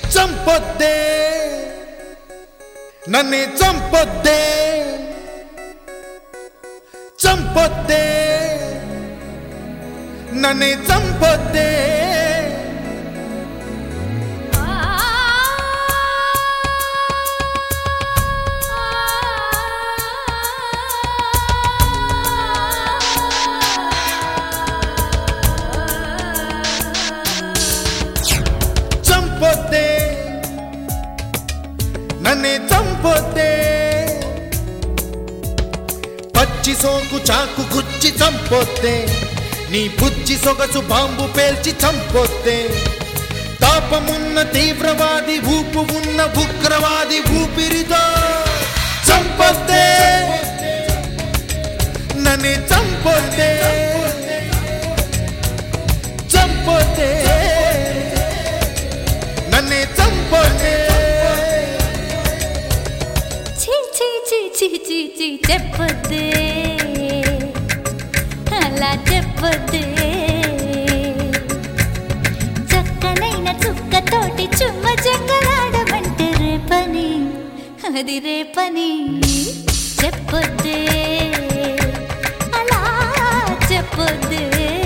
చంపొద్దే నన్నే చంపొద్దే చంపొద్దే నన్నే చంపొద్దే చంపొద్దే నన్నే చంపొద్దే పచ్చి సోకు చాకు గుచ్చి చంపొద్దే నీ బుచ్చి సొగసు బాంబు పేల్చి చంపొద్దే తాపమున్న తీవ్రవాది ఊపు ఉన్న ఉగ్రవాది ఊపిరితో చంపొద్దే నన్నే చంపొద్దే చంపొద్దే నన్నే చంపొద్దే ఛీ ఛీ ఛీ ఛీ ఛీ ఛీ చెప్పొద్దే అలా చెప్పొద్దే చక్కనైన చుక్కతోటి చుమ్మ చెక్కలాడమంటే రేపని అది రేపని చెప్పొద్దే అలా చెప్పొద్దే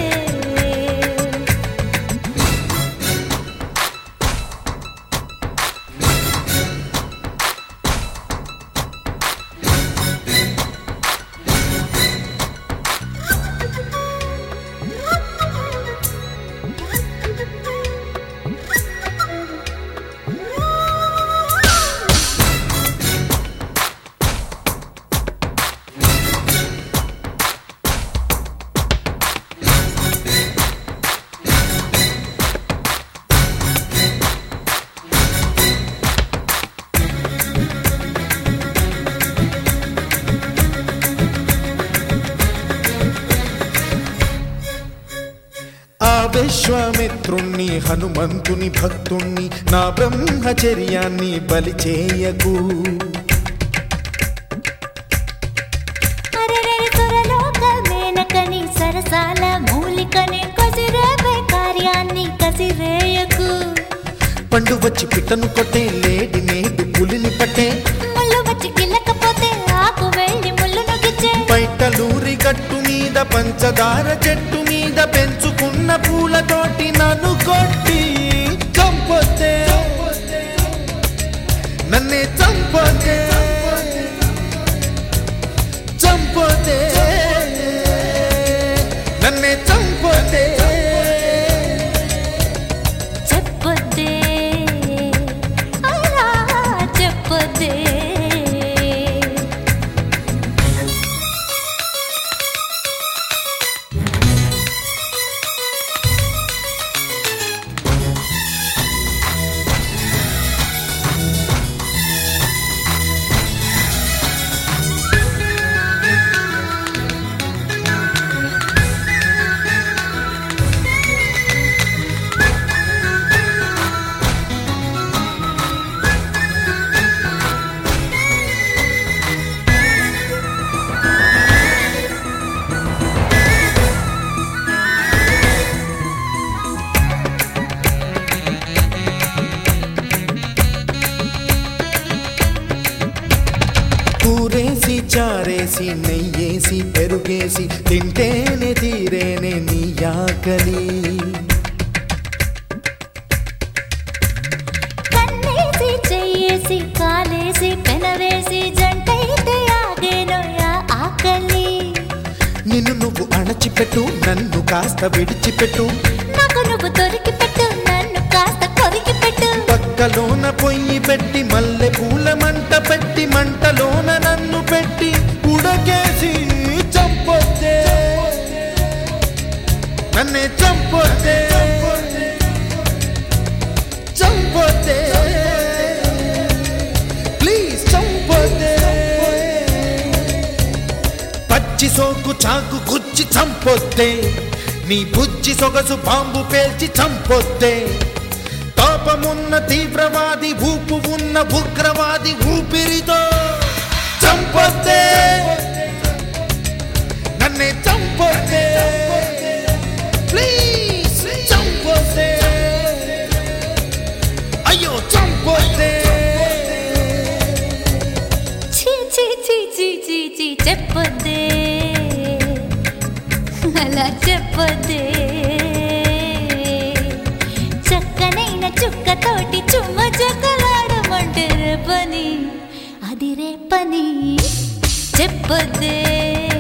ఆ విశ్వామిత్రుణ్ణి హనుమంతుని భక్తుణ్ణి నా బ్రహ్మచర్యాన్ని బలి చేయకు అరెరె సురలోక మేనకని సరసాల మూలికని కసిరేపై కార్యాన్ని కసిరేయకు పండు వచ్చి పిట్టను కొట్టే లేడి నేడు పులిని పట్టే ముళ్ళు వచ్చి గిల్లకపోతే ఆకు వెళ్ళి ముళ్ళును గిచ్చే బయటలూరి గట్టు మీద పంచదార చెట్టు మీద పెంచుకున్న పూలతోటి నన్ను కొట్టి చంపొద్దే నన్నే చంపొద్దే చంపొద్దే నన్నే చంపొద్దే చెప్పొద్దే అలా చెప్పొద్దే కూరేసి చారేసి నెయ్యేసి పెరుగేసి తింటేనే తీరేనే నీ ఆకలి కన్నేసి చెయ్యేసి కాలేసి పెనవేసి జంటైతే ఆగేనోయా ఆకలి నిన్ను నువ్వు అణచిపెట్టు నన్ను కాస్త విడిచిపెట్టు నాకు నువ్వు దొరికి పెట్టు నన్ను కాస్త కొరికి పెట్టు పక్కలోన పొయ్యి పెట్టి మల్లె పూల మంట పెట్టి మంటలోన నన్ను పెట్టి ఉడకేసి చంపొద్దే నన్నే చంపొద్దే చంపొద్దే ప్లీజ్ చంపొద్దే పచ్చి సోకు చాకు గుచ్చి చంపొద్దే నీ బుజ్జి సొగసు బాంబు పేల్చి చంపొద్దే తాపమున్న తీవ్రవాది ఊపు ఉన్న ఉగ్రవాది ఊపిరితో చంపొద్దే నన్నే చంపొద్దే ప్లీజ్ చంపొద్దే అయ్యో చంపొద్దే చీచి చెప్పొద్దే అలా చెప్పొద్దే చక్కనైన చుక్కతోటి చుమ్మ చక్కలాడమంటే రేపని అది రేపని చెప్పొద్దే